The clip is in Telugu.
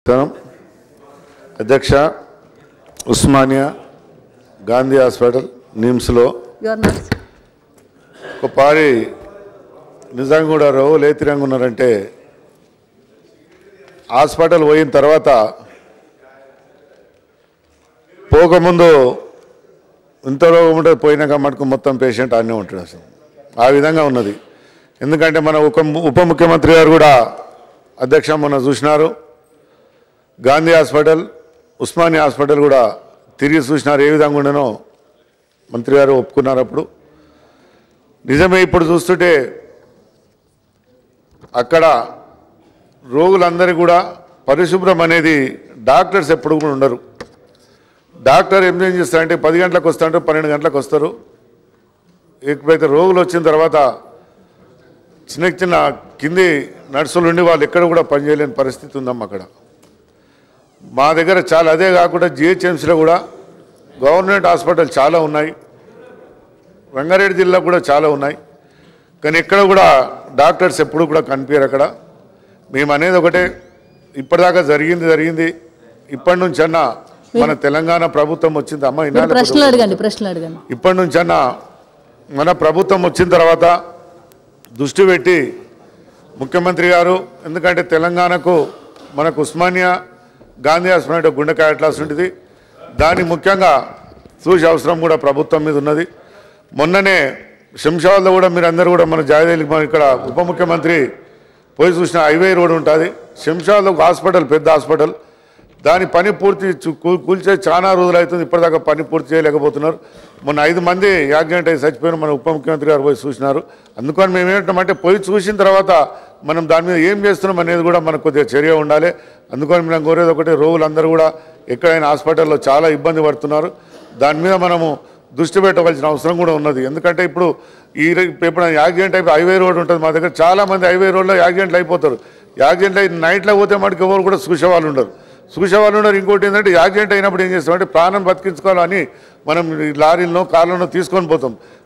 నమస్కారం అధ్యక్ష ఉస్మానియా గాంధీ హాస్పిటల్ నిమ్స్లో యువర్ నర్స్ ఒక పారి నిజంగా కూడా రోగులు ఏ తిరంగా ఉన్నారంటే హాస్పిటల్ పోయిన తర్వాత పోకముందు ఇంత రోగం ఉంటే పోయినాక మటుకు మొత్తం పేషెంట్ అన్నీ ఉంటాడు అసలు ఆ విధంగా ఉన్నది ఎందుకంటే మన ఉప ఉప ముఖ్యమంత్రి గారు కూడా అధ్యక్ష మొన్న చూసినారు గాంధీ హాస్పిటల్ ఉస్మానియా హాస్పిటల్ కూడా తిరిగి చూసినారు ఏ విధంగా ఉండనో మంత్రి గారు ఒప్పుకున్నారు అప్పుడు నిజమే ఇప్పుడు చూస్తుంటే అక్కడ రోగులందరికీ కూడా పరిశుభ్రం అనేది డాక్టర్స్ ఎప్పుడు కూడా ఉండరు డాక్టర్ ఏం ఏం చేస్తారంటే పది గంటలకు వస్తారంటే పన్నెండు గంటలకు వస్తారు ఎప్పుడైతే రోగులు వచ్చిన తర్వాత చిన్న చిన్న కింది నర్సులు ఉండి వాళ్ళు ఎక్కడ కూడా పనిచేయలేని పరిస్థితి ఉందమ్మా అక్కడ మా దగ్గర చాలా అదే కాకుండా జిహెచ్ఎంసీలో కూడా గవర్నమెంట్ హాస్పిటల్ చాలా ఉన్నాయి రంగారెడ్డి జిల్లా కూడా చాలా ఉన్నాయి కానీ ఎక్కడ కూడా డాక్టర్స్ ఎప్పుడు కూడా కనిపించారు అక్కడ మేము అనేది ఒకటే ఇప్పటిదాకా జరిగింది జరిగింది ఇప్పటి నుంచి అన్న మన తెలంగాణ ప్రభుత్వం వచ్చింది అమ్మ మీరు ఇన్నాళ్ళ ప్రశ్నలు అడగండి ప్రశ్నలు అడగండి ఇప్పటి నుంచి అన్న మన ప్రభుత్వం వచ్చిన తర్వాత దృష్టి పెట్టి ముఖ్యమంత్రి గారు ఎందుకంటే తెలంగాణకు మనకు ఉస్మానియా గాంధీ హాస్పిటల్ గుండెకాయ అట్లాస్ ఉంటుంది దాని ముఖ్యంగా చూసే అవసరం కూడా ప్రభుత్వం మీద ఉన్నది మొన్ననే శంషాబాద్లో కూడా మీరు అందరూ కూడా మన జాయదేలి మన ఇక్కడ ఉప ముఖ్యమంత్రి పోయి చూసిన హైవే రోడ్ ఉంటుంది శంషాబాద్లో ఒక హాస్పిటల్ పెద్ద హాస్పిటల్ దాని పని పూర్తి చు- కూ- కూల్చే చాలా రోజులు అవుతుంది ఇప్పటిదాకా పని పూర్తి చేయలేకపోతున్నారు మొన్న ఐదు మంది యాక్సిడెంట్ అయి చచ్చిపోయిన మన ఉప ముఖ్యమంత్రి గారు పోయి చూసినారు అందుకని మేము ఏంటంటే పోయి చూసిన తర్వాత మనం దాని మీద ఏం చేస్తున్నాం అనేది కూడా మనకు కొద్దిగా చర్య ఉండాలి అందుకని మేము కోరేది ఒకటి రోగులందరూ కూడా ఎక్కడైనా హాస్పిటల్లో చాలా ఇబ్బంది పడుతున్నారు దాని మీద మనము దృష్టి పెట్టవలసిన అవసరం కూడా ఉన్నది ఎందుకంటే ఇప్పుడు ఈ ర- ఇప్పుడు యాక్సిడెంట్ అయిపోయి హైవే రోడ్ ఉంటుంది మా దగ్గర చాలా మంది హైవే రోడ్లో యాక్సిడెంట్లు అయిపోతారు యాక్సిడెంట్ అయి నైట్లో పోతే మటుకు ఎవరు కూడా చూసేవాళ్ళు ఉండరు చూసేవాళ్ళు ఉన్నారు ఇంకోటి ఏంటంటే యాక్సిడెంట్ అయినప్పుడు ఏం చేస్తామంటే ప్రాణం బతికించుకోవాలని మనం ఈ లారీలను కార్లను తీసుకొని పోతాం